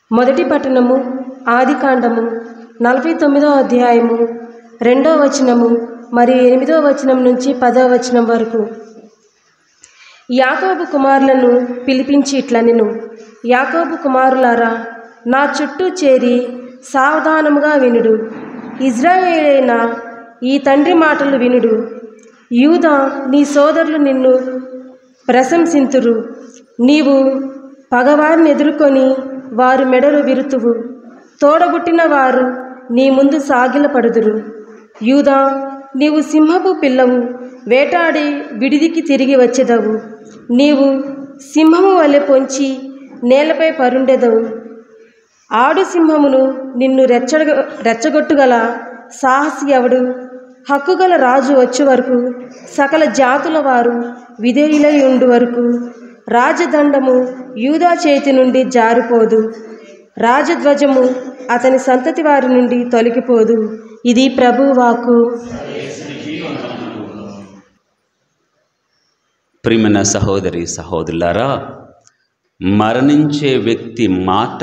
మొదటి పట్టణము ఆదికాండము నలభై తొమ్మిదో అధ్యాయము రెండో వచనము మరియు ఎనిమిదో వచనం నుంచి పదో వచనం వరకు యాకోబు కుమారులను పిలిపించి ఇట్లనెను యాకోబు కుమారులారా నా చుట్టూ చేరి సావధానముగా వినుడు ఇజ్రాయేలైన ఈ తండ్రి మాటలు వినుడు యూదా నీ సోదరులు నిన్ను ప్రశంసింతురు నీవు పగవారిని ఎదుర్కొని వారి మెడలు విరుతువు తోడబుట్టిన వారు నీ ముందు సాగిలపడుదురు యూదా నీవు సింహపు పిల్లవు వేటాడి విడిదికి తిరిగి వచ్చేదవు నీవు సింహము వలె పొంచి నేలపై పరుండెదవు ఆడు సింహమును నిన్ను రెచ్చగ రెచ్చగొట్టుగల సాహసి ఎవడు హక్కుగల రాజు వచ్చే వరకు సకల జాతుల వారు విధేయులై ఉండు వరకు రాజదండము యూదా చేతి నుండి జారిపోదు రాజధ్వజము అతని సంతతి వారి నుండి తొలగిపోదు ఇది ప్రభువాకు ప్రియమైన సహోదరి సహోదరులారా మరణించే వ్యక్తి మాట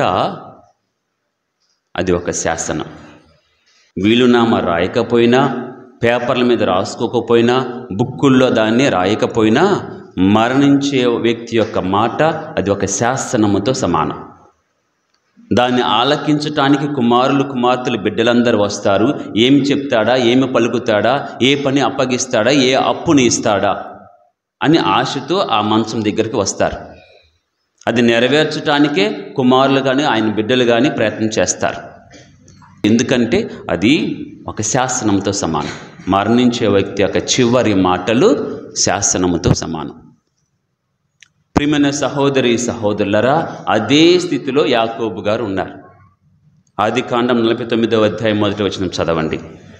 అది ఒక శాసనం వీలునామా రాయకపోయినా పేపర్ల మీద రాసుకోకపోయినా బుక్కుల్లో దాన్ని రాయకపోయినా మరణించే వ్యక్తి యొక్క మాట అది ఒక శాసనముతో సమానం దాన్ని ఆలకించటానికి కుమారులు కుమార్తెలు బిడ్డలందరూ వస్తారు ఏమి చెప్తాడా ఏమి పలుకుతాడా ఏ పని అప్పగిస్తాడా ఏ అప్పుని ఇస్తాడా అని ఆశతో ఆ మంచం దగ్గరికి వస్తారు అది నెరవేర్చడానికే కుమారులు కానీ ఆయన బిడ్డలు కానీ ప్రయత్నం చేస్తారు ఎందుకంటే అది ఒక శాసనంతో సమానం మరణించే వ్యక్తి యొక్క చివరి మాటలు శాసనముతో సమానం ప్రియమైన సహోదరి సహోదరులరా అదే స్థితిలో యాకోబు గారు ఉన్నారు ఆది కాండం నలభై తొమ్మిదవ అధ్యాయం మొదటి వచనం చదవండి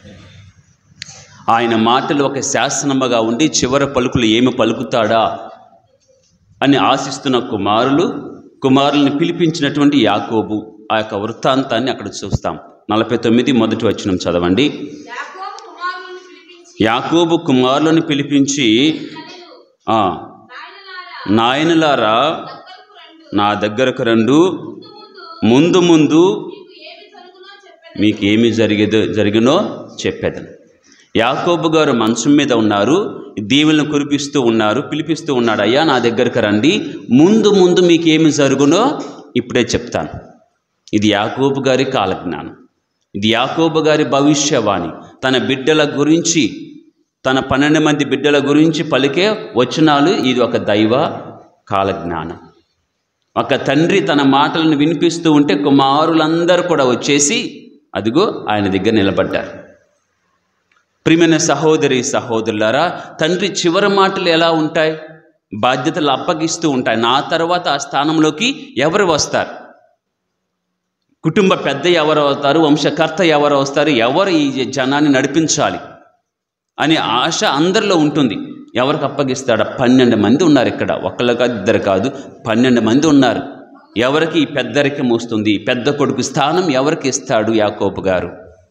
ఆయన మాటలు ఒక శాసనముగా ఉండి చివరి పలుకులు ఏమి పలుకుతాడా అని ఆశిస్తున్న కుమారులు కుమారుల్ని పిలిపించినటువంటి యాకోబు ఆ యొక్క వృత్తాంతాన్ని అక్కడ చూస్తాం నలభై తొమ్మిది మొదటి వచనం చదవండి యాకోబు కుమారులను పిలిపించి యాకోబు కుమారులను పిలిపించి ఆ, నాయనలారా నాయనలారా దగ్గరకు రండు నా దగ్గరకు రండు ముందు ముందు ముందు ముందు మీకు ఏమి జరుగునో చెప్పండి మీకు ఏమి జరిగేదో జరిగినో చెప్పేదను యాకోబు గారు మంచం మీద ఉన్నారు దీవులను కురిపిస్తూ ఉన్నారు పిలిపిస్తూ ఉన్నాడు అయ్యా నా దగ్గరకు రండి ముందు ముందు మీకు ఏమి జరుగునో ఇప్పుడే చెప్తాను ఇది యాకోబు గారి కాలజ్ఞానం ఇది యాకోబు గారి భవిష్యవాణి తన బిడ్డల గురించి తన పన్నెండు మంది బిడ్డల గురించి పలికే వచనాలు ఇది ఒక దైవ కాలజ్ఞానం ఒక తండ్రి తన మాటలను వినిపిస్తూ ఉంటే కుమారులందరూ కూడా వచ్చేసి అదిగో ఆయన దగ్గర నిలబడ్డారు ప్రియమైన సహోదరి సహోదరులారా తండ్రి చివరి మాటలు ఎలా ఉంటాయి బాధ్యతలు అప్పగిస్తూ ఉంటాయి నా తర్వాత ఆ స్థానంలోకి ఎవరు వస్తారు కుటుంబ పెద్ద ఎవరు అవుతారు వంశకర్త ఎవరు వస్తారు ఎవరు ఈ జనాన్ని నడిపించాలి అనే ఆశ అందరిలో ఉంటుంది ఎవరికి అప్పగిస్తాడా పన్నెండు మంది ఉన్నారు ఇక్కడ ఒకళ్ళు కాదు ఇద్దరు కాదు పన్నెండు మంది ఉన్నారు ఎవరికి ఈ పెద్దరికం వస్తుంది ఈ పెద్ద కొడుకు స్థానం ఎవరికి ఇస్తాడు యాకోబు గారు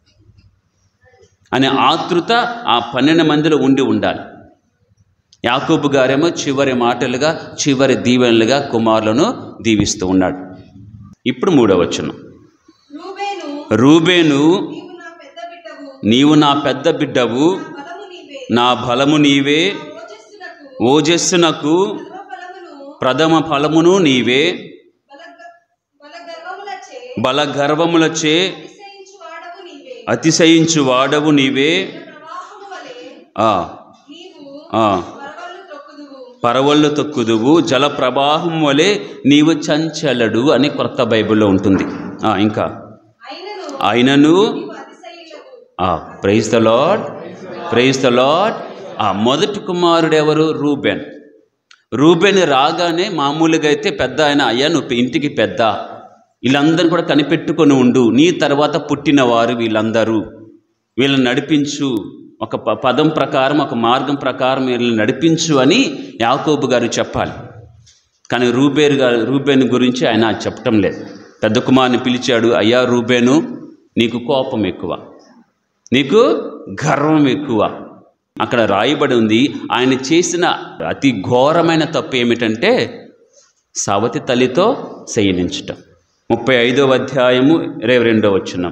అనే ఆతృత ఆ పన్నెండు మందిలో ఉండి ఉండాలి యాకోబు గారేమో చివరి మాటలుగా చివరి దీవెనలుగా కుమారులను దీవిస్తూ ఉన్నాడు ఇప్పుడు మూడవ వచనం రూబేను రూబేను నీవు నా పెద్ద బిడ్డవు నీవు నా పెద్ద బిడ్డవు బలము నీవే నా బలము నీవే ఓజస్సునకు ఓజస్సునకు సర్వఫలమును ప్రథమ ఫలమును నీవే బల బల గర్వములచే బల గర్వములచే అతిశయించు వాడవు నీవే అతిశయించు వాడవు నీవే ప్రవాహము వలె ఆ నీవు ఆ వరవళ్ళు తొక్కుదువు పరవళ్ళు తొక్కుదువు జల ప్రవాహం వలె నీవు చంచలడు అని కొత్త బైబిల్లో ఉంటుంది ఆ, ఇంకా అయినను అయినను నీవు అతిశయులకు ఆ praise the Lord praise the Lord ఆ మొదటి కుమారుడు ఎవరు రూబెన్ రూబెన్ రాగానే మామూలుగా అయితే పెద్ద ఆయన అయ్యా నువ్వు ఇంటికి పెద్ద వీళ్ళందరినీ కూడా కనిపెట్టుకొని ఉండు నీ తర్వాత పుట్టినవారు వీళ్ళందరూ వీళ్ళని నడిపించు ఒక ప- పదం ప్రకారం ఒక మార్గం ప్రకారం వీళ్ళని నడిపించు అని యాకోబు గారు చెప్పాలి కానీ రూబేరు గారు రూబేను గురించి ఆయన చెప్పటం లేదు పెద్ద కుమార్ని పిలిచాడు అయ్యా రూబేను నీకు కోపం ఎక్కువ నీకు గర్వం ఎక్కువ అక్కడ రాయబడి ఉంది ఆయన చేసిన అతి ఘోరమైన తప్పు ఏమిటంటే సవతి తల్లితో శయనించటం ముప్పై ఐదవ అధ్యాయము ఇరవై రెండవ వచ్చిన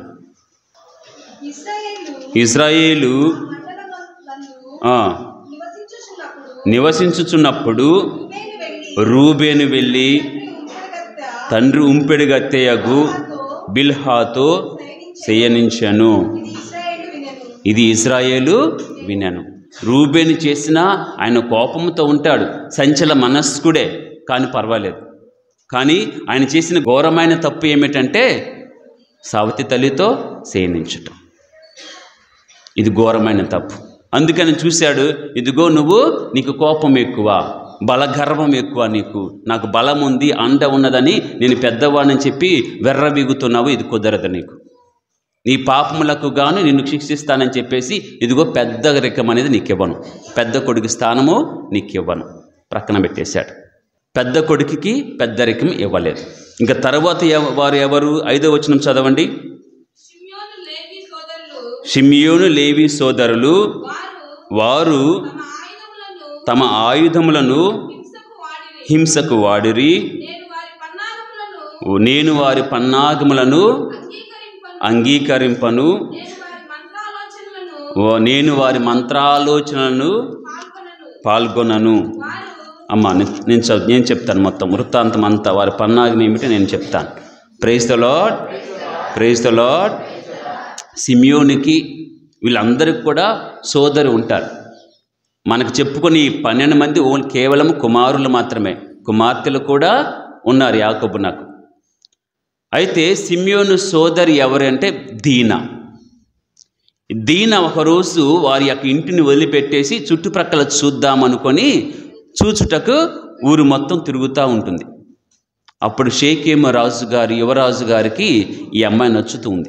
ఇశ్రాయేలు ఇజ్రాయేలు మండలమందు ఆ, నివసించుచున్నప్పుడు నివసించుచున్నప్పుడు రూబేను వెళ్ళి రూబేను వెళ్ళి తండ్రి ఉంచడగత్త తండ్రి ఉంపెడుగత్తెయగు బిల్హాతో శయనించెను ఇది ఇశ్రాయేలు వినెను ఇది ఇజ్రాయేలు వినను రూబేని చేసిన ఆయన కోపంతో ఉంటాడు సంచల మనస్కుడే కానీ పర్వాలేదు కానీ ఆయన చేసిన ఘోరమైన తప్పు ఏమిటంటే సావతి తల్లితో శయనించటం ఇది ఘోరమైన తప్పు అందుకని చూశాడు ఇదిగో నువ్వు నీకు కోపం ఎక్కువ బలగర్వం ఎక్కువ నీకు నాకు బలం ఉంది అండ ఉన్నదని నేను పెద్దవాడిని చెప్పి వెర్రబీగుతున్నావు ఇది కుదరదు నీకు నీ పాపములకు గాను నిన్ను శిక్షిస్తానని చెప్పేసి ఇదిగో పెద్ద రికం అనేది నీకు ఇవ్వను పెద్ద కొడుకు స్థానము నీకు ఇవ్వను ప్రక్కన పెట్టేశాడు పెద్ద కొడుకుకి పెద్ద రికం ఇవ్వలేదు ఇంకా తర్వాత ఎవ- వారు ఎవరు ఐదో వచనం చదవండి షిమ్యోను లేవి సోదరులు షిమియోను లేవి సోదరులు వారు వారు తమ తమ ఆయుధములను ఆయుధములను హింసకు వాడిరి హింసకు వాడిరి నేను వారి పన్నాగములను నేను వారి పన్నాగములను అంగీకరింపను అంగీకరింపను నేను వారి మంత్రాలోచనలను ఓ నేను వారి మంత్రాలోచనలను పాల్గొనను పాల్గొనను వారు అమ్మ నేను నేను చదువు నేను చెప్తాను మొత్తం వృత్తాంతం అంతా వారి పన్నాగం ఏమిటి నేను చెప్తాను praise the Lord praise the Lord సిమియోనికి వీళ్ళందరికీ కూడా సోదరు ఉంటారు మనకు చెప్పుకొని ఈ పన్నెండు మంది ఓన్లీ కేవలం కుమారులు మాత్రమే కుమార్తెలు కూడా ఉన్నారు యాకబు నాకు అయితే సిమియోను సోదరి ఎవరు అంటే దీనా దీన ఒకరోజు వారి యొక్క ఇంటిని వదిలిపెట్టేసి చుట్టుప్రక్కల చూద్దామనుకొని చూచుటకు ఊరు మొత్తం తిరుగుతూ ఉంటుంది అప్పుడు షేకేమ రాజు గారి యువరాజు గారికి ఈ అమ్మాయి నచ్చుతూ ఉంది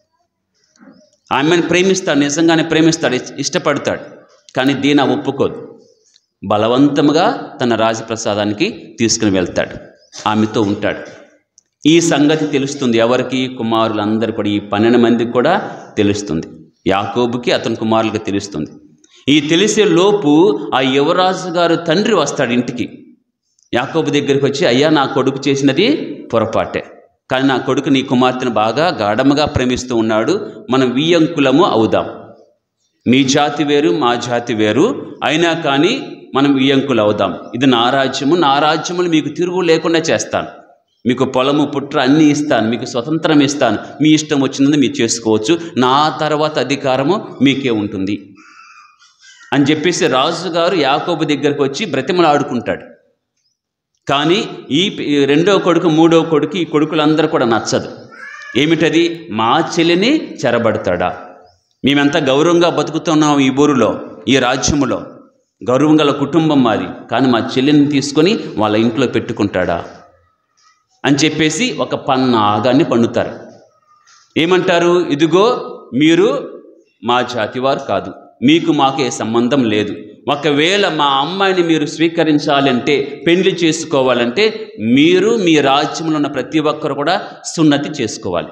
ఆమెను ప్రేమిస్తాడు నిజంగానే ప్రేమిస్తాడు ఇష్ట- ఇష్టపడతాడు కానీ దీన ఒప్పుకోదు బలవంతముగా తన రాజప్రసాదానికి తీసుకుని వెళ్తాడు ఆమెతో ఉంటాడు ఈ సంగతి తెలుస్తుంది ఎవరికి కుమారులందరూ కూడా ఈ పన్నెండు మందికి కూడా తెలుస్తుంది యాకోబుకి అతని కుమారులకు తెలుస్తుంది ఈ తెలిసే లోపు ఆ యువరాజు గారు తండ్రి వస్తాడు ఇంటికి యాకోబు దగ్గరికి వచ్చి అయ్యా నా కొడుకు చేసినది పొరపాటే కానీ నా కొడుకు నీ కుమార్తెను బాగా గాఢముగా ప్రేమిస్తూ ఉన్నాడు మనం వియ్యంకులము అవుదాం మీ జాతి వేరు మా జాతి వేరు అయినా కానీ మనం వియ్యంకులు అవుదాం ఇది నా రాజ్యము నా రాజ్యములు మీకు తిరుగు లేకుండా చేస్తాను మీకు పొలము పుట్ర అన్నీ ఇస్తాను మీకు స్వతంత్రం ఇస్తాను మీ ఇష్టం వచ్చినది మీరు చేసుకోవచ్చు నా తర్వాత అధికారము మీకే ఉంటుంది అని చెప్పేసి రాజుగారు యాకోబు దగ్గరకు వచ్చి బ్రతిమలాడుకుంటాడు కానీ ఈ ఈ రెండో కొడుకు మూడో కొడుకు ఈ కొడుకులందరూ కూడా నచ్చదు ఏమిటది మా చెల్లిని చెరబడతాడా మేమెంత గౌరవంగా బతుకుతున్నాం ఈ ఊరిలో ఈ రాజ్యములో గౌరవం గల కుటుంబం మాది కానీ మా చెల్లిని తీసుకొని వాళ్ళ ఇంట్లో పెట్టుకుంటాడా అని చెప్పేసి ఒక పన్న ఆగాన్ని పండుతారు ఏమంటారు ఇదిగో మీరు మా జాతివారు కాదు మీకు మాకే సంబంధం లేదు ఒకవేళ మా అమ్మాయిని మీరు స్వీకరించాలంటే పెళ్లి చేసుకోవాలంటే మీరు మీ రాజ్యంలో ఉన్న ప్రతి ఒక్కరు కూడా సున్నతి చేసుకోవాలి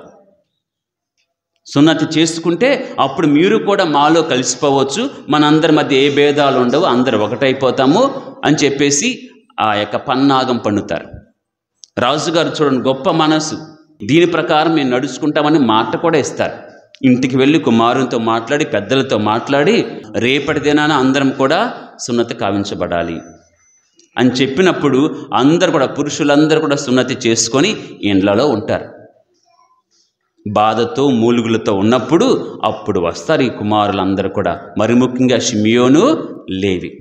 సున్నతి చేసుకుంటే అప్పుడు మీరు కూడా మాలో కలిసిపోవచ్చు మనందరి మధ్య ఏ భేదాలు ఉండవు అందరు ఒకటైపోతాము అని చెప్పేసి ఆ యొక్క పన్నాగం పండుతారు రాజుగారు చూడండి గొప్ప మనసు దీని ప్రకారం మేము నడుచుకుంటామని మాట కూడా ఇస్తారు ఇంటికి వెళ్ళి కుమారునితో మాట్లాడి పెద్దలతో మాట్లాడి రేపటి దినాన అందరం కూడా సున్నతి కావించబడాలి అని చెప్పినప్పుడు అందరు కూడా పురుషులందరూ కూడా సున్నతి చేసుకొని ఇండ్లలో ఉంటారు బాధతో మూలుగులతో ఉన్నప్పుడు అప్పుడు వస్తారు ఈ కుమారులందరూ కూడా మరి ముఖ్యంగా షిమియోను లేవి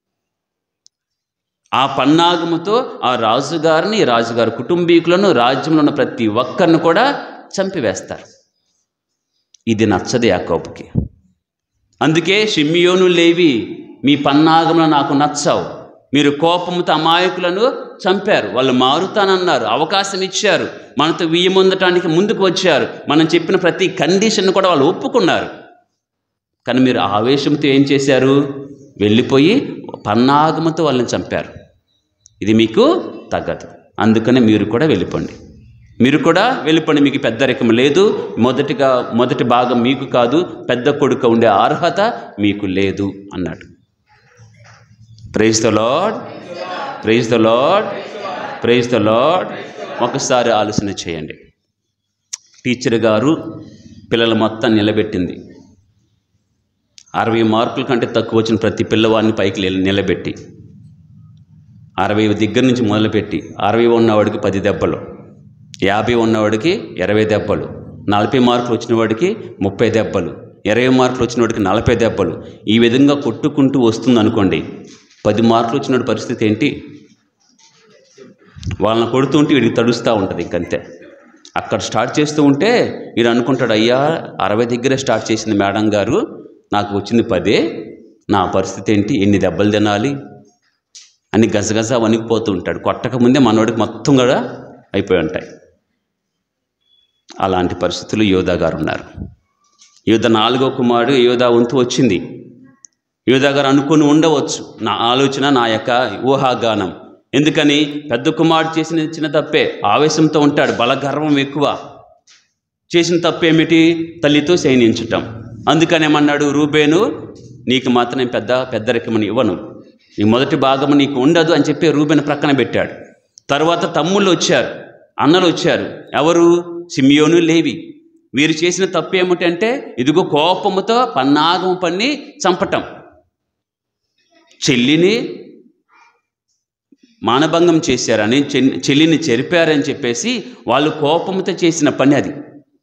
ఆ పన్నాగముతో ఆ రాజుగారిని రాజుగారి కుటుంబీకులను రాజ్యంలో ఉన్న ప్రతి ఒక్కరిని కూడా చంపివేస్తారు ఇది నచ్చదు యాకోబుకి అందుకే షిమ్మియోను లేవి మీ పన్నాగములు నాకు నచ్చావు మీరు కోపంతో అమాయకులను చంపారు వాళ్ళు మారుతానన్నారు అవకాశం ఇచ్చారు మనతో వియ్యమొందటానికి ముందుకు వచ్చారు మనం చెప్పిన ప్రతి కండిషన్ కూడా వాళ్ళు ఒప్పుకున్నారు కానీ మీరు ఆవేశంతో ఏం చేశారు వెళ్ళిపోయి పన్నాగముతో వాళ్ళని చంపారు ఇది మీకు తగ్గదు అందుకనే మీరు కూడా వెళ్ళిపోండి మీరు కూడా వెళ్ళిపోండి మీకు పెద్దరికం లేదు మొదటిగా మొదటి భాగం మీకు కాదు పెద్ద కొడుకు ఉండే అర్హత మీకు లేదు అన్నాడు praise the Lord praise the Lord praise the Lord ఒకసారి ఆలోచన చేయండి టీచర్ గారు పిల్లల మొత్తం నిలబెట్టింది అరవై మార్కుల కంటే తక్కువ వచ్చిన ప్రతి పిల్లవాడిని పైకి నిల- నిలబెట్టి అరవై దగ్గర నుంచి మొదలుపెట్టి అరవై ఉన్నవాడికి పది దెబ్బలు యాభై ఉన్నవాడికి ఇరవై దెబ్బలు నలభై మార్కులు వచ్చిన వాడికి ముప్పై దెబ్బలు ఇరవై మార్కులు వచ్చిన వాడికి నలభై దెబ్బలు ఈ విధంగా కొట్టుకుంటూ వస్తుంది అనుకోండి పది మార్కులు వచ్చిన పరిస్థితి ఏంటి వాళ్ళని కొడుతుంటే వీడికి తడుస్తూ ఉంటుంది ఇంకంతే అక్కడ స్టార్ట్ చేస్తూ ఉంటే వీడు అనుకుంటాడు అయ్యా అరవై దగ్గరే స్టార్ట్ చేసింది మేడం గారు నాకు వచ్చింది పదే నా పరిస్థితి ఏంటి ఎన్ని దెబ్బలు తినాలి అని గజగజ వణికిపోతూ ఉంటాడు కొట్టక ముందే మనోడికి మొత్తం కూడా అయిపోయి ఉంటాయి అలాంటి పరిస్థితులు యోధా గారు ఉన్నారు యోధ నాలుగో కుమారుడు యోధా వంతు వచ్చింది యోధా గారు అనుకుని ఉండవచ్చు నా ఆలోచన నా యొక్క ఊహాగానం ఎందుకని పెద్ద కుమారుడు చేసిన చిన్న తప్పే ఆవేశంతో ఉంటాడు బలగర్వం ఎక్కువ చేసిన తప్పు ఏమిటి తల్లితో శయనించటం అందుకని ఏమన్నాడు రూబేను నీకు మాత్రం నేను పెద్ద పెద్దరికమని ఇవ్వను నీ మొదటి భాగము నీకు ఉండదు అని చెప్పి రూబేను ప్రక్కన పెట్టాడు తర్వాత తమ్ముళ్ళు వచ్చారు అన్నలు వచ్చారు ఎవరు సిమియోను లేవి వీరు చేసిన తప్పు ఏమిటంటే ఇదిగో కోపముతో పన్నాగం పన్ని చంపటం చెల్లిని మానభంగం చేశారని చెన్- చెల్లిని చెరిపారని చెప్పేసి వాళ్ళు కోపంతో చేసిన పని అది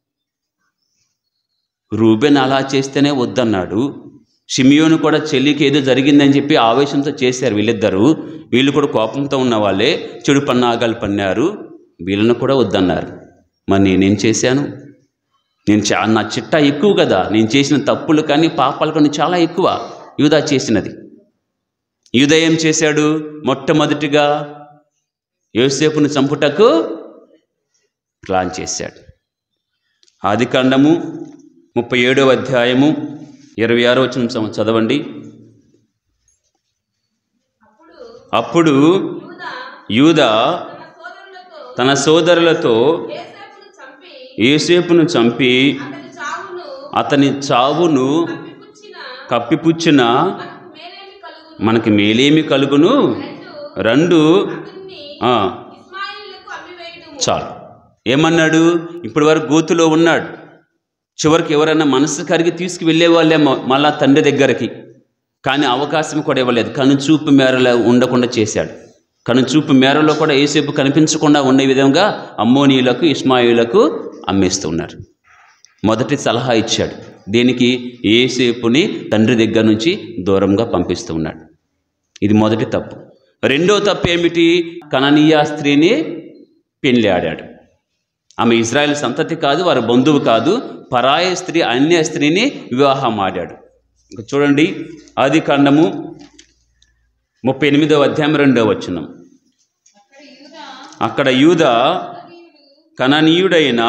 రూబెన్ అలా చేస్తేనే వద్దన్నాడు షిమియోను కూడా చెల్లికి ఏదో జరిగిందని చెప్పి ఆవేశంతో చేశారు వీళ్ళిద్దరూ వీళ్ళు కూడా కోపంతో ఉన్న వాళ్ళే చెడు పన్నాగాలు పన్నారు వీళ్ళను కూడా వద్దన్నారు మరి నేనేం చేశాను నేను చా నా చిట్టా ఎక్కువ కదా నేను చేసిన తప్పులు కానీ పాపాలు కానీ చాలా ఎక్కువ యూదా చేసినది యూదా ఏం చేశాడు మొట్టమొదటిగా యోసేపును చంపుటకు ప్లాన్ చేశాడు ఆదికాండము ముప్పై ఏడవ అధ్యాయము ఇరవై ఆరో వచ్చిన చదవండి అప్పుడు యూదా యూదా తన సోదరులతో తన సోదరులతో యేసేపును చంపి యేసేపును చంపి అతని చావును అతని చావును కప్పిపుచ్చిన కప్పిపుచ్చిన మనకు మేలేమి కలుగును మనకి మేలేమి కలుగును రెండు రెండు అతన్ని ఆ, ఇస్మాయిలకు అమ్మివేయుదుము చాలు ఏమన్నాడు ఇప్పటి వరకు గోతులో ఉన్నాడు చివరికి ఎవరైనా మనసు కరిగి తీసుకువెళ్ళే వాళ్ళేమో మళ్ళా తండ్రి దగ్గరికి కానీ అవకాశం కూడా ఇవ్వలేదు కనుచూపు మేరలో ఉండకుండా చేశాడు కనుచూపు మేరలో కూడా ఏసేపు కనిపించకుండా ఉండే విధంగా అమ్మోనీయులకు ఇస్మాయిలకు అమ్మేస్తున్నారు మొదటి సలహా ఇచ్చాడు దీనికి ఏసేపుని తండ్రి దగ్గర నుంచి దూరంగా పంపిస్తూ ఉన్నాడు ఇది మొదటి తప్పు రెండో తప్పు ఏమిటి కననీయ స్త్రీని పెళ్లి ఆడాడు ఆమె ఇజ్రాయెల్ సంతతి కాదు వారి బంధువు కాదు పరాయ స్త్రీ అన్య స్త్రీని వివాహం ఆడాడు ఇంకా చూడండి ఆది కాండము ముప్పై ఎనిమిదవ అధ్యాయం రెండవ వచనం అక్కడ యూద కననీయుడైన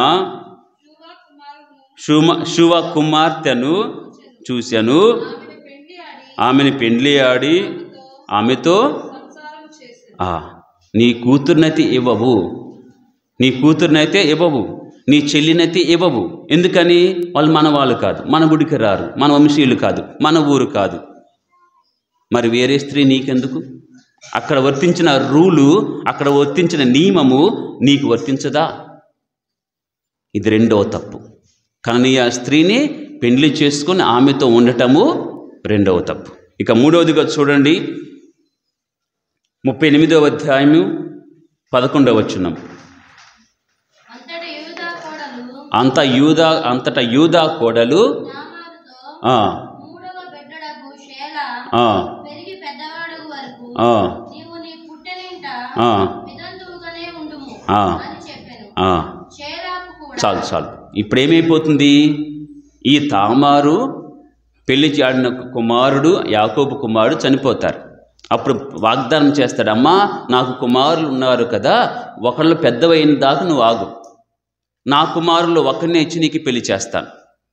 శుమ శువ కుమార్తెను చూశాను ఆమెను పెండ్లి ఆడి ఆమెతో ఆ, నీ కూతుర్నైతే ఇవ్వవు నీ కూతుర్నైతే ఇవ్వవు నీ చెల్లినైతే ఇవ్వవు ఎందుకని వాళ్ళు మన వాళ్ళు కాదు మన గుడికి రారు మన వంశీయులు కాదు మన ఊరు కాదు మరి వేరే స్త్రీ నీకెందుకు అక్కడ వర్తించిన రూలు అక్కడ వర్తించిన నియమము నీకు వర్తించదా ఇది రెండవ తప్పు కానీ ఆ స్త్రీని పెండ్లి చేసుకొని ఆమెతో ఉండటము రెండవ తప్పు ఇక మూడవదిగా చూడండి ముప్పై ఎనిమిదవ అధ్యాయము పదకొండవ వచనం అంతట యూదా కోడలు అంత యూదా అంతట యూదా కోడలు నామారుతో ఆ, మూడవ బిడ్డడకు షేల ఆ, పెరిగి పెద్దవాడు వరకు ఆ, నీవు నీ పుట్టెనింట ఆ, విదంతువుగానే ఉండుము ఆ. అని చెప్పాను ఆ. షేలాకు కూడా చాలు చాలు ఇప్పుడు ఏమైపోతుంది ఈ తామారు పెళ్లి చాడిన కుమారుడు యాకోబు కుమారుడు చనిపోతారు అప్పుడు వాగ్దానం చేస్తాడు అమ్మా నాకు కుమారులు ఉన్నారు కదా ఒకళ్ళు పెద్దవైన దాకా నువ్వు ఆగు నా కుమారులు ఒకరినే ఇచ్చి నీకు పెళ్లి చేస్తాను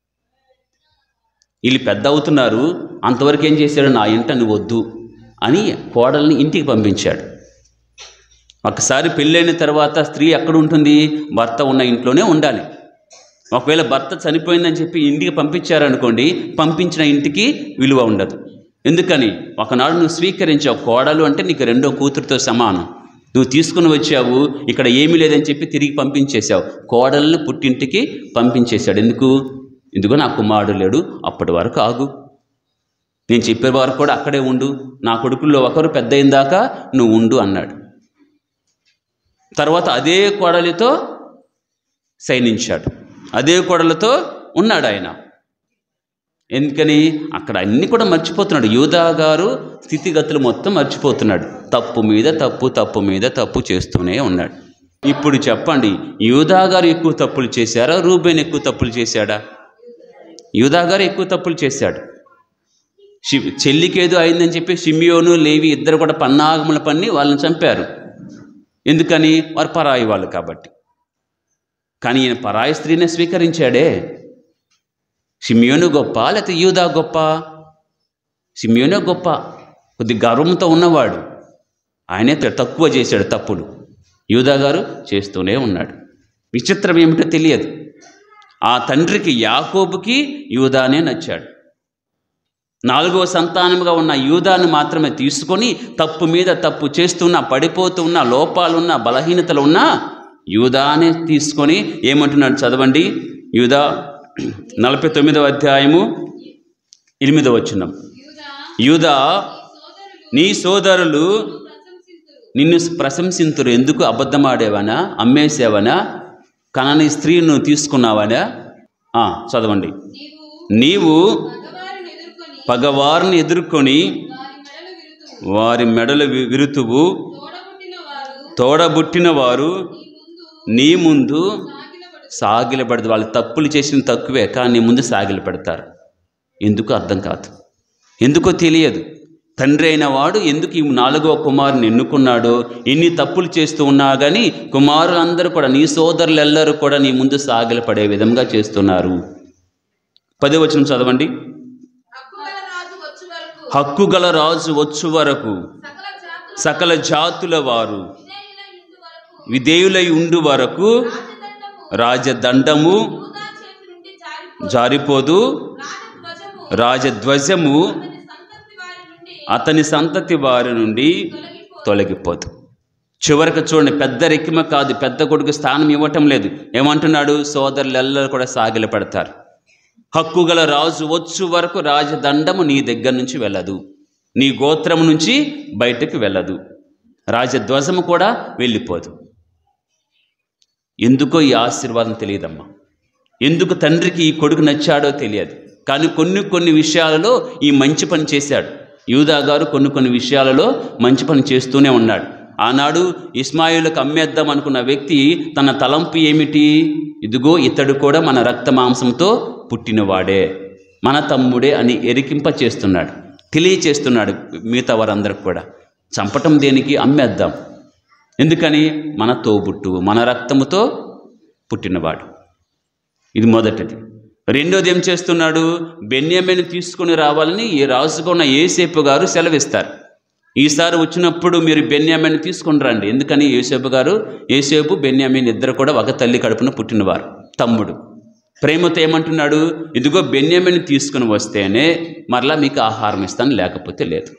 వీళ్ళు పెద్ద అవుతున్నారు అంతవరకు ఏం చేశాడు నా ఇంట నువ్వు వద్దు అని కోడల్ని ఇంటికి పంపించాడు ఒకసారి పెళ్ళైన తర్వాత స్త్రీ ఎక్కడ ఉంటుంది భర్త ఉన్న ఇంట్లోనే ఉండాలి ఒకవేళ భర్త చనిపోయిందని చెప్పి ఇంటికి పంపించారనుకోండి పంపించిన ఇంటికి విలువ ఉండదు ఎందుకని ఒకనాడు నువ్వు స్వీకరించావు కోడలు అంటే నీకు రెండో కూతురుతో సమానం నువ్వు తీసుకుని వచ్చావు ఇక్కడ ఏమీ లేదని చెప్పి తిరిగి పంపించేశావు కోడల్ని పుట్టింటికి పంపించేశాడు ఎందుకు ఎందుకో నా కుమారుడు లేడు అప్పటి వరకు ఆగు నేను చెప్పే వరకు కూడా అక్కడే ఉండు నా కొడుకుల్లో ఒకరు పెద్ద అయిన దాకా నువ్వు ఉండు అన్నాడు తర్వాత అదే కోడలితో శయనించాడు అదే కోడలతో ఉన్నాడు ఆయన ఎందుకని అక్కడ అన్ని కూడా మర్చిపోతున్నాడు యూదా గారు స్థితిగతులు మొత్తం మర్చిపోతున్నాడు తప్పు మీద తప్పు తప్పు మీద తప్పు చేస్తూనే ఉన్నాడు ఇప్పుడు చెప్పండి యూదా గారు ఎక్కువ తప్పులు చేశారా రూబేన్ ఎక్కువ తప్పులు చేశాడా యూదా గారు ఎక్కువ తప్పులు చేశాడు షి చెల్లికి ఏదో అయిందని చెప్పి షిమియోను లేవి ఇద్దరు కూడా పన్నాగముల పన్ని వాళ్ళని చంపారు ఎందుకని వారు పరాయి వాళ్ళు కాబట్టి కానీ ఈయన పరాయి స్త్రీనే స్వీకరించాడే షిమియోను గొప్ప లేకపోతే యూదా గొప్ప షిమియోనే గొప్ప కొద్ది గర్వంతో ఉన్నవాడు ఆయనే త- తక్కువ చేశాడు తప్పులు యూదా గారు చేస్తూనే ఉన్నాడు విచిత్రం ఏమిటో తెలియదు ఆ తండ్రికి యాకోబుకి యూదానే నచ్చాడు నాలుగవ సంతానముగా ఉన్న యూదాను మాత్రమే తీసుకొని తప్పు మీద తప్పు చేస్తున్న పడిపోతున్న లోపాలున్న బలహీనతలు ఉన్న యూదానే తీసుకొని ఏమంటున్నాడు చదవండి యూదా నలభై తొమ్మిదవ అధ్యాయము ఎనిమిదవ వచనం యూదా యూదా సోదరులు నీ సోదరులు ప్రశంసింతురు నిన్ను ప్రశంసింతురు ఎందుకు అబద్ధమాడేవనా అమ్మేసావనా కనని స్త్రీను తీసుకున్నావనా ఆ, చదవండి నీవు నీవు మగవారిని ఎదుర్కొని పగవారిని ఎదుర్కొని వారి మెడలు వారి మెడలు విరుతువు వి- విరుతువు తోడబుట్టిన వారు తోడబుట్టిన వారు నీ ముందు నీ ముందు సాగిలపడు సాగిలపడదు వాళ్ళు తప్పులు చేసిన తక్కువే కానీ నీ ముందు సాగిల పెడతారు ఎందుకు అర్థం కాదు ఎందుకో తెలియదు తండ్రి అయిన వాడు ఎందుకు ఈ నాలుగవ కుమారుని ఎన్నుకున్నాడో ఎన్ని తప్పులు చేస్తూ ఉన్నా కానీ కుమారులందరూ కూడా నీ సోదరులు ఎల్లరూ కూడా నీ ముందు సాగిలపడే విధంగా చేస్తున్నారు పదే వచనం చదవండి హక్కుగల రాజు వచ్చు వరకు హక్కు గల రాజు వచ్చు వరకు సకల జాతుల సకల జాతుల వారు విధేయులై ఉండు వరకు విధేయులై ఉండు వరకు రాజదండము రాజదండము యూదా చేతి నుండి జారిపో జారిపోదు రాజధ్వజము రాజధ్వజము అతని సంతతి వారి నుండి అతని సంతతి వారి నుండి తొలగిపో తొలగిపోదు చివరికి చూడండి పెద్ద రెక్కిమ కాదు పెద్ద కొడుకు స్థానం ఇవ్వటం లేదు ఏమంటున్నాడు సోదరులెల్లరూ కూడా సాగిల పెడతారు హక్కు గల రాజు వచ్చు వరకు రాజదండము నీ దగ్గర నుంచి వెళ్ళదు నీ గోత్రం నుంచి బయటకు వెళ్ళదు రాజధ్వజము కూడా వెళ్ళిపోదు ఎందుకో ఈ ఆశీర్వాదం తెలియదమ్మా ఎందుకు తండ్రికి ఈ కొడుకు నచ్చాడో తెలియదు కానీ కొన్ని కొన్ని విషయాలలో ఈ మంచి పని చేశాడు యూదా గారు కొన్ని కొన్ని విషయాలలో మంచి పని చేస్తూనే ఉన్నాడు ఆనాడు ఇస్మాయిలకు అమ్మేద్దాం అనుకున్న వ్యక్తి తన తలంపు ఏమిటి ఇదిగో ఇతడు కూడా మన రక్త మాంసంతో పుట్టినవాడే మన తమ్ముడే అని ఎరికింప చేస్తున్నాడు తెలియచేస్తున్నాడు మిగతా వారందరికి కూడా చంపటం దేనికి అమ్మేద్దాం ఎందుకని మన తోబుట్టు మన రక్తముతో పుట్టినవాడు ఇది మొదటిది రెండోది ఏం చేస్తున్నాడు బెన్యామిని తీసుకుని రావాలని ఈ రాజుగా ఉన్న ఏసేపు గారు సెలవిస్తారు ఈసారి వచ్చినప్పుడు మీరు బెన్యామిని తీసుకుని రండి ఎందుకని ఏసేపు గారు ఏసేపు బెన్యామిన్ ఇద్దరు కూడా ఒక తల్లి కడుపున పుట్టినవారు తమ్ముడు ప్రేమతో ఏమంటున్నాడు ఇదిగో బెన్యామిని తీసుకుని వస్తేనే మరలా మీకు ఆహారం ఇస్తాను లేకపోతే లేదు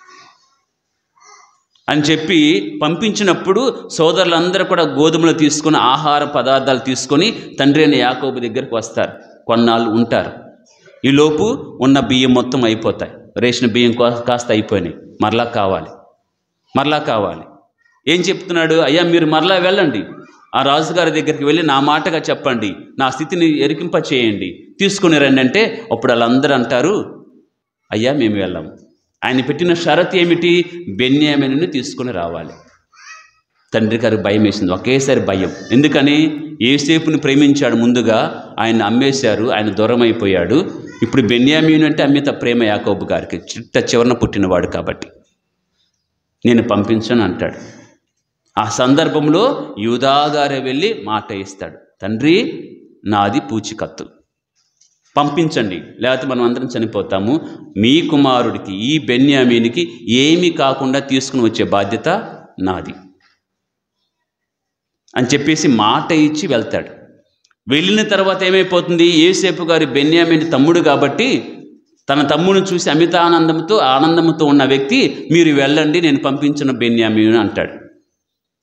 అని చెప్పి పంపించినప్పుడు సోదరులందరూ కూడా గోధుమలు తీసుకొని ఆహార పదార్థాలు తీసుకొని తండ్రి అయిన యాకోబు దగ్గరికి వస్తారు కొన్నాళ్ళు ఉంటారు ఈలోపు ఉన్న బియ్యం మొత్తం అయిపోతాయి రేషన్ బియ్యం కా- కాస్త అయిపోయినాయి మరలా కావాలి మరలా కావాలి ఏం చెప్తున్నాడు అయ్యా మీరు మరలా వెళ్ళండి ఆ రాజుగారి దగ్గరికి వెళ్ళి నా మాటగా చెప్పండి నా స్థితిని ఎరికింప చేయండి తీసుకుని రండి అంటే అప్పుడు వాళ్ళందరూ అంటారు అయ్యా మేము వెళ్ళాము ఆయన పెట్టిన షరత్ ఏమిటి బెన్యామిను తీసుకుని రావాలి తండ్రి గారు భయం వేసింది ఒకేసారి భయం ఎందుకని ఏసేపుని ప్రేమించాడు ముందుగా ఆయన అమ్మేశారు ఆయన దూరం అయిపోయాడు ఇప్పుడు బెన్యామీను అంటే అమిత ప్రేమ యాకోబు గారికి చిట్ట చివరన పుట్టినవాడు కాబట్టి నేను పంపించను అంటాడు ఆ సందర్భంలో యూదాగారే వెళ్ళి మాట ఇస్తాడు తండ్రి నాది పూచికత్తు పంపించండి లేకపోతే మనం అందరం చనిపోతాము మీ కుమారుడికి ఈ బెన్యామీనికి ఏమీ కాకుండా తీసుకుని వచ్చే బాధ్యత నాది అని చెప్పేసి మాట ఇచ్చి వెళ్తాడు వెళ్ళిన తర్వాత ఏమైపోతుంది ఏసేపు గారి బెన్యామిని తమ్ముడు కాబట్టి తన తమ్ముడిని చూసి అమిత ఆనందంతో ఆనందంతో ఉన్న వ్యక్తి మీరు వెళ్ళండి నేను పంపించిన బెన్యామీను అంటాడు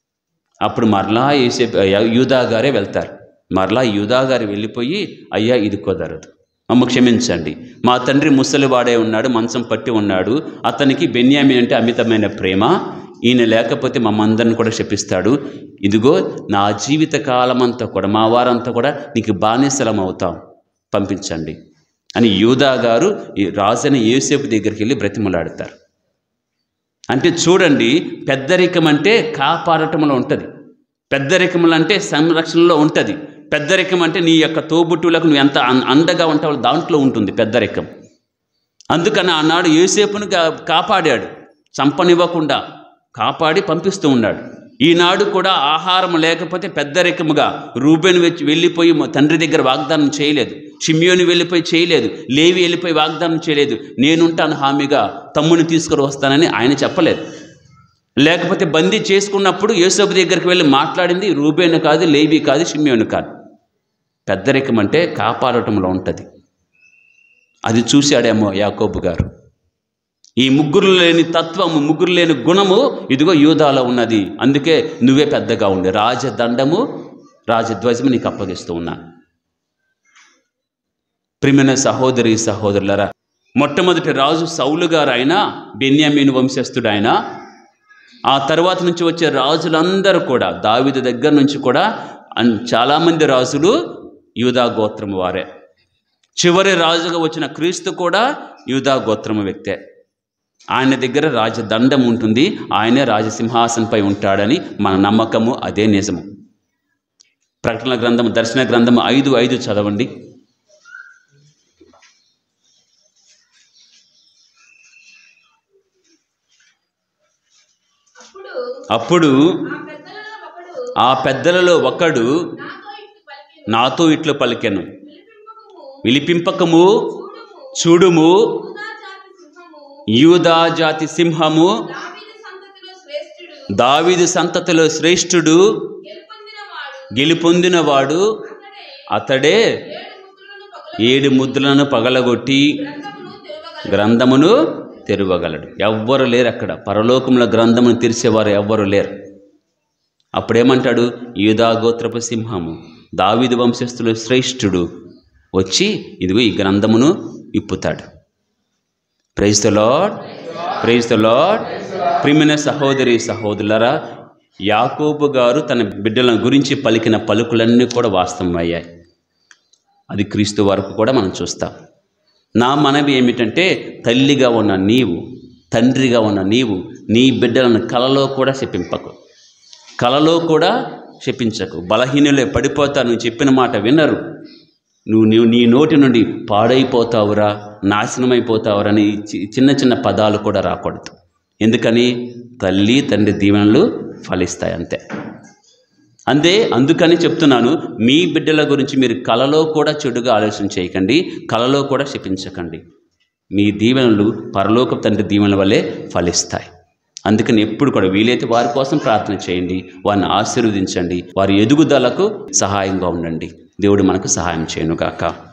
అప్పుడు మరలా ఏసే యూదా గారే వెళ్తారు మరలా యూదా గారు వెళ్ళిపోయి అయ్యా ఇది కుదరదు అమ్మ క్షమించండి మా తండ్రి ముసలివాడే ఉన్నాడు మంచం పట్టి ఉన్నాడు అతనికి బెన్యామి అంటే అమితమైన ప్రేమ ఈయన లేకపోతే మమ్మందరిని కూడా శపిస్తాడు ఇదిగో నా జీవిత కాలమంతా కూడా మా వారంతా కూడా నీకు బానిసలం అవుతాం పంపించండి అని యూదా గారు ఈ రాజైన యేసేపు దగ్గరికి వెళ్ళి బ్రతిమలాడతారు అంటే చూడండి పెద్దరికం అంటే కాపాడటంలో ఉంటుంది పెద్దరికములు అంటే సంరక్షణలో ఉంటుంది పెద్దరికం అంటే నీ యొక్క తోబుట్టువులకు నువ్వు ఎంత అం- అండగా ఉంటావో దాంట్లో ఉంటుంది పెద్దరికం అందుకని ఆనాడు యేసేపును కా- కాపాడాడు చంపనివ్వకుండా కాపాడి పంపిస్తూ ఉన్నాడు ఈనాడు కూడా ఆహారం లేకపోతే పెద్దరికముగా రూబెను వచ్చి వెళ్ళిపోయి మా తండ్రి దగ్గర వాగ్దానం చేయలేదు షిమ్యోని వెళ్ళిపోయి చేయలేదు లేవి వెళ్ళిపోయి వాగ్దానం చేయలేదు నేనుంటాను హామీగా తమ్ముని తీసుకుని వస్తానని ఆయన చెప్పలేదు లేకపోతే బందీ చేసుకున్నప్పుడు యేసోపు దగ్గరికి వెళ్ళి మాట్లాడింది రూబేను కాదు లేవి కాదు షిమ్యోను కాదు పెద్దరికం అంటే కాపాడటంలో ఉంటుంది అది చూశాడేమో యాకోబు గారు ఈ ముగ్గురు లేని తత్వము ముగ్గురు లేని గుణము ఇదిగో యూదాలో ఉన్నది అందుకే నువ్వే పెద్దగా ఉండి రాజదండము రాజధ్వజము నీకు అప్పగిస్తూ ఉన్నా ప్రిమిన సహోదరి సహోదరులరా మొట్టమొదటి రాజు సౌలు గారు ఆయన బెన్యామీను వంశస్థుడు ఆయన ఆ తర్వాత నుంచి వచ్చే రాజులందరూ కూడా దావిద దగ్గర నుంచి కూడా అన్- చాలామంది రాజులు యూదా గోత్రము వారే చివరి రాజుగా వచ్చిన క్రీస్తు కూడా యూదా గోత్రము వ్యక్తే ఆయన దగ్గర రాజదండం ఉంటుంది ఆయనే రాజసింహాసనపై ఉంటాడని మన నమ్మకము అదే నిజము ప్రకటన గ్రంథము దర్శన గ్రంథము ఐదు ఐదు చదవండి అప్పుడు అప్పుడు ఆ పెద్దలలో ఒకడు ఆ పెద్దలలో ఒకడు నాతో ఇట్లు పలికెను నాతో ఇట్లు పలికెను విలిపింపకము విలిపింపకము చూడుము చూడుము యూదా జాతి సింహము యూదా జాతి సింహము దావీదు సంతతిలో శ్రేష్ఠుడు దావీదు సంతతిలో శ్రేష్ఠుడు గెలుపొందినవాడు గెలుపొందినవాడు అతడే అతడే ఏడు ముద్రలను పగల ఏడు ముద్దులను పగలగొట్టి గ్రంథమును తెరవగలడు గ్రంథమును తెరవగలడు ఎవ్వరు లేరు అక్కడ పరలోకంలో గ్రంథమును తెరిచేవారు ఎవ్వరు లేరు అప్పుడేమంటాడు యూదా గోత్రపు సింహము దావీదు వంశస్థులు శ్రేష్ఠుడు వచ్చి ఇదిగో ఈ గ్రంథమును ఇప్పుతాడు praise the Lord praise the Lord ప్రిమిన సహోదరి సహోదరులరా యాకోబు గారు తన బిడ్డల గురించి పలికిన పలుకులన్నీ కూడా వాస్తవమయ్యాయి అది క్రీస్తు వరకు కూడా మనం చూస్తాం నా మనవి ఏమిటంటే తల్లిగా ఉన్న నీవు తండ్రిగా ఉన్న నీవు నీ బిడ్డలను కలలో కూడా శపింపకు కలలో కూడా శపించకు బలహీనులే పడిపోతా నువ్వు చెప్పిన మాట వినరు నువ్వు నీవు నీ నోటి నుండి పాడైపోతావురా నాశనమైపోతావురా అని చి- చిన్న చిన్న పదాలు కూడా రాకూడదు ఎందుకని తల్లి తండ్రి దీవెనలు ఫలిస్తాయి అంతే అంతే అందుకని చెప్తున్నాను మీ బిడ్డల గురించి మీరు కలలో కూడా చెడుగా ఆలోచన చేయకండి కలలో కూడా శపించకండి మీ దీవెనలు పరలోక తండ్రి దీవెనల వల్లే ఫలిస్తాయి అందుకని ఎప్పుడు కూడా వీలైతే వారి కోసం ప్రార్థన చేయండి వారిని ఆశీర్వదించండి వారి ఎదుగుదలకు సహాయంగా ఉండండి దేవుడు మనకు సహాయం చేయను గాక